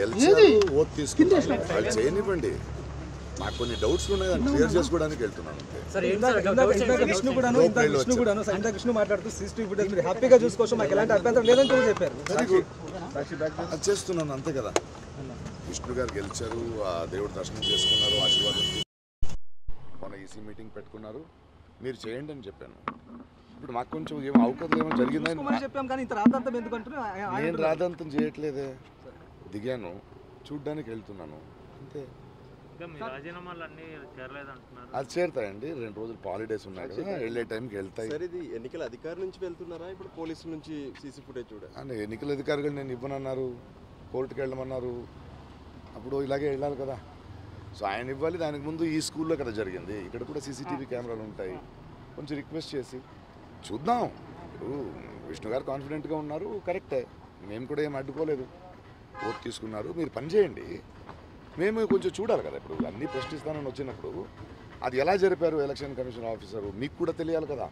గెలిచారు ఓట్ తీసుకున్నారు వాళ్ళు చేయనివ్వండి నాకు కొన్ని డౌట్స్ ఉన్నాయి దాన్ని క్లియర్ చేసుకోవడానికి వెళ్తున్నాను అంతే సార్ ఏంటి సార్ ఇందాక ఇందాక విష్ణు కూడాను లోపల ఇందాక విష్ణు కూడాను ఇందాక విష్ణు మాట్లాడుతూ సీసీటీవీ ఫుటేజ్ మీరు హ్యాపీగా చూసుకోవచ్చు మాకు ఎలాంటి అభ్యంతరం లేదని కూడా చెప్పారు వెరీ గుడ్ అది చేస్తున్నాను అంతే కదా విష్ణు గారు గెలిచారు ఆ దేవుడు దర్శనం చేసుకున్నారు ఆశీర్వాదం తీసుకున్నారు. మొన్న ఈసీ మీటింగ్ పెట్టుకున్నారు మీరు చేయండి అని చెప్పాను ఇప్పుడు మాకు కొంచెం ఏమో అవకతలు ఏమో జరిగిందని చూసుకోమని చెప్పాం కానీ ఇంత రాద్దాంతం ఎందుకు అంటున్నారు ఆయన- ఆయన నేను రాదంతం చేయట్లేదే దిగాను చూడ్డానికి వెళ్తున్నాను అంతే ఇంకా మీ రాజీనామాలు అన్నీ చేరలేదంటున్నారు అది చేరుతాయండి రెండు రోజులు హాలిడేస్ ఉన్నాయి కదా వెళ్ళే టైంకి వెళ్తాయి సార్ ఇది ఎన్నికల అధికారి నుంచి వెళ్తున్నారా ఇప్పుడు పోలీసుల నుంచి సీసీ ఫుటేజ్ చూడ అని ఎన్నికల అధికారులు నేను ఇవ్వనన్నారు కోర్టుకి వెళ్ళమన్నారు అప్పుడు ఇలాగే వెళ్ళాలి కదా సో ఆయన ఇవ్వాలి దానికి ముందు ఈ స్కూల్లో కదా జరిగింది ఇక్కడ కూడా సీసీటీవీ కెమెరాలు ఉంటాయి కొంచెం రిక్వెస్ట్ చేసి చూద్దాం ఇప్పుడు విష్ణు గారు కాన్ఫిడెంట్గా ఉన్నారు కరెక్టే మేము కూడా ఏం అడ్డుకోలేదు ఓట్ తీసుకున్నారు మీరు పని చేయండి మేము కొంచెం చూడాలి కదా ఇప్పుడు అన్నీ ప్రశ్నిస్తానని వచ్చినప్పుడు అది ఎలా జరిపారు ఎలక్షన్ కమిషన్ ఆఫీసరు మీకు కూడా తెలియాలి కదా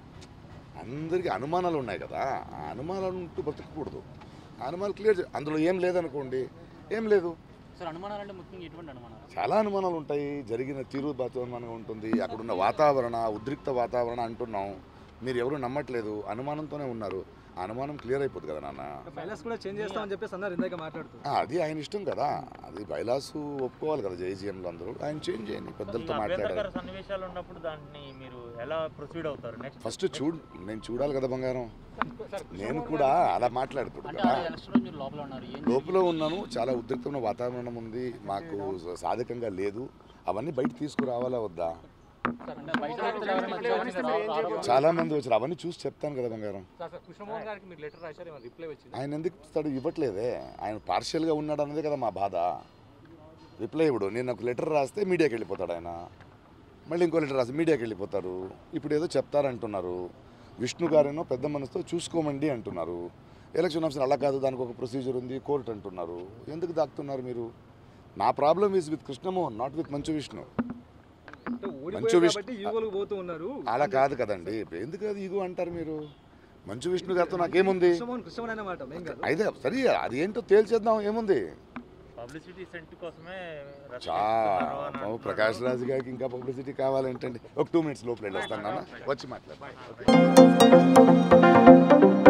అందరికీ అనుమానాలు ఉన్నాయి కదా ఆ అనుమానాలు ఉంటూ బతకకూడదు ఆ అనుమానాలు క్లియర్ అందులో ఏం లేదనుకోండి ఏం లేదు సార్ అనుమానాలు అంటే ముఖ్యంగా ఎటువంటి అనుమానాలు చాలా అనుమానాలు ఉంటాయి జరిగిన తీరు అనుమానంగా ఉంటుంది అక్కడున్న వాతావరణ ఉద్రిక్త వాతావరణ అంటున్నాం మీరు ఎవరు నమ్మట్లేదు అనుమానంతోనే ఉన్నారు ఆ అనుమానం క్లియర్ అయిపోతుంది కదా నాన్న బైలాస్ కూడా చేంజ్ చేస్తామని చెప్పేసి అన్నారు ఇందాక మాట్లాడుతూ ఆ, అది ఆయన ఇష్టం కదా అది బైలాసు ఒప్పుకోవాలి కదా జేజీఎంలో అందరూ ఆయన చేంజ్ చేయండి పెద్దలతో మాట్లాడాలి అభ్యంతరకర సన్నివేశాలు ఉన్నప్పుడు దాన్ని మీరు ఎలా ప్రొసీడ్ అవుతారు నెక్స్ట్ ఫస్ట్ చూడు నేను చూడాలి కదా బంగారం నేను కూడా అలా మాట్లాడుతుడు అంటే కదా ఆ ఎలక్షన్ రోజు మీరు లోపల ఉన్నారు ఏం లోపల ఉన్నాను చాలా ఉద్రిక్తమైన వాతావరణం ఉంది మాకు సాధకంగా లేదు అవన్నీ బయట తీసుకురావాలా వద్దా సార్ అంటే బయట వ్యక్తులు ఎవరైనా వచ్చి రా- రావడం- చాలా మంది వచ్చారు అవన్నీ చూసి చెప్తాను కదా బంగారం సార్ సార్ కృష్ణమోహన్ గారికి మీరు లెటర్ రాశారు ఏమైనా రిప్లై వచ్చింది ఆయన ఎందుకు ఇస్తాడు ఇవ్వట్లేదే ఆయన పార్షియల్గా ఉన్నాడు అన్నదే కదా మా బాధ రిప్లై ఇవ్వడు నేను ఒక లెటర్ రాస్తే మీడియాకి వెళ్ళిపోతాడు ఆయన మళ్ళీ ఇంకో లెటర్ రాస్తే మీడియాకి వెళ్ళిపోతారు ఇప్పుడు ఏదో చెప్తారంటున్నారు విష్ణు గారేనో పెద్ద మనసుతో చూసుకోమండి అంటున్నారు ఎలక్షన్ ఆఫీసర్ అలా కాదు దానికి ఒక ప్రొసీజర్ ఉంది కోర్టు అంటున్నారు ఎందుకు దాక్కుతున్నారు మీరు నా problem is with Krishnamohan not with Manchu Vishnu అంటే మంచు ఓడిపోయారు విష్- కాబట్టి ఈగోలకు పోతూ ఉన్నారు అలా కాదు కదండి ఎందుకు అది ఇగో అంటారు మీరు మంచు విష్ణు గారితో నాకేముంది కృష్ణమోహన్ కృష్ణమోహన్ అనే మాట మెయిన్ కాదు అయితే సరే అది ఏంటో తేల్చేద్దాం ఏముంది పబ్లిసిటీ సెంట్ కోసమే రచ్చ చా చేస్తున్నారు అని బాబు అంటున్నారు. ప్రకాష్ రాజు గారికి ఇంకా పబ్లిసిటీ కావాలంటండి ఒక టూ మినిట్స్ లోపల వెళ్ళొస్తాను నాన్న వచ్చి మాట్లాడు